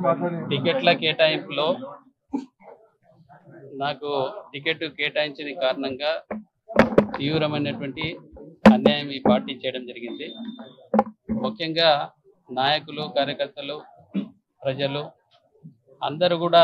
టికెట్ల కేటాయింపులో నాకు టికెట్ కేటాయించిన కారణంగా తీవ్రమైనటువంటి అన్యాయం ఈ పార్టీ చేయడం జరిగింది ముఖ్యంగా నాయకులు కార్యకర్తలు ప్రజలు అందరూ కూడా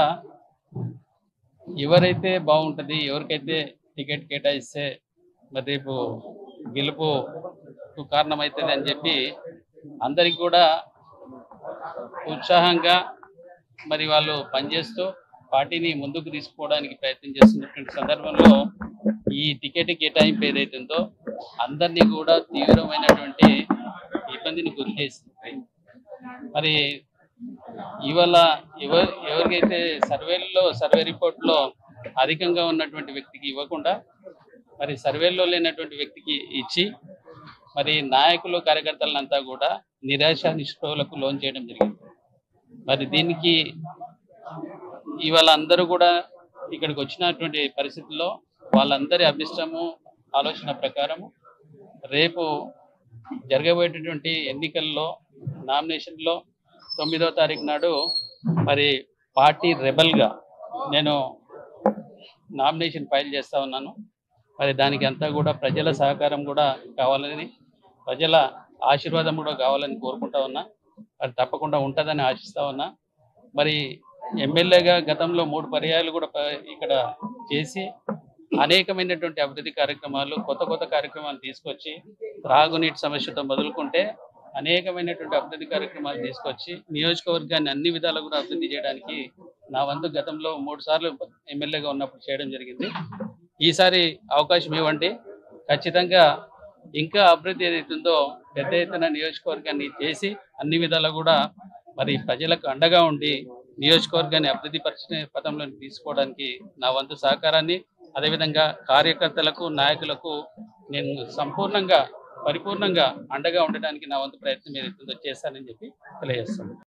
ఎవరైతే బాగుంటుంది ఎవరికైతే టికెట్ కేటాయిస్తే మరి రేపు గెలుపుకు కారణమవుతుంది అని చెప్పి అందరికి కూడా ఉత్సాహంగా మరి వాళ్ళు పనిచేస్తూ పార్టీని ముందుకు తీసుకుపోవడానికి ప్రయత్నం చేస్తున్నటువంటి సందర్భంలో ఈ టికెట్ కేటాయింపు ఏదైతుందో అందరినీ కూడా తీవ్రమైనటువంటి ఇబ్బందిని గురి చేసింది మరి ఇవాళ ఎవరు ఎవరికైతే సర్వేల్లో సర్వే రిపోర్ట్లో అధికంగా ఉన్నటువంటి వ్యక్తికి ఇవ్వకుండా మరి సర్వేలో లేనటువంటి వ్యక్తికి ఇచ్చి మరి నాయకులు కార్యకర్తలంతా కూడా నిరాశ నిష్ఠువులకు లోన్ చేయడం జరిగింది మరి దీనికి ఇవాళ అందరూ కూడా ఇక్కడికి వచ్చినటువంటి పరిస్థితుల్లో వాళ్ళందరి అభిష్టము ఆలోచన ప్రకారము రేపు జరగబోయేటటువంటి ఎన్నికల్లో నామినేషన్లో తొమ్మిదో తారీఖు నాడు మరి పార్టీ రెబల్గా నేను నామినేషన్ ఫైల్ చేస్తా ఉన్నాను మరి దానికి అంతా కూడా ప్రజల సహకారం కూడా కావాలని ప్రజల ఆశీర్వాదం కూడా కావాలని కోరుకుంటా ఉన్నా మరి తప్పకుండా ఉంటుందని ఆశిస్తా ఉన్నా మరి ఎమ్మెల్యేగా గతంలో మూడు పర్యాయాలు కూడా ప- ఇక్కడ చేసి అనేకమైనటువంటి అభివృద్ధి కార్యక్రమాలు కొత్త కొత్త కార్యక్రమాలు తీసుకొచ్చి త్రాగునీటి సమస్యతో మొదలుకుంటే అనేకమైనటువంటి అభివృద్ధి కార్యక్రమాలు తీసుకొచ్చి నియోజకవర్గాన్ని అన్ని విధాలు కూడా అభివృద్ధి చేయడానికి నా వంతు గతంలో మూడు సార్లు ఎమ్మెల్యేగా ఉన్నప్పుడు చేయడం జరిగింది ఈసారి అవకాశం ఇవ్వండి ఖచ్చితంగా ఇంకా అభివృద్ధి ఏదైతుందో పెద్ద ఎత్తున నియోజకవర్గాన్ని చేసి అన్ని విధాలా కూడా మరి ప్రజలకు అండగా ఉండి నియోజకవర్గాన్ని అభివృద్ధి పరిచిన పదంలో తీసుకోవడానికి నా వంతు సహకారాన్ని అదేవిధంగా కార్యకర్తలకు నాయకులకు నేను సంపూర్ణంగా పరిపూర్ణంగా అండగా ఉండడానికి నా వంతు ప్రయత్నం ఏదైతుందో చేస్తానని చెప్పి తెలియజేస్తాను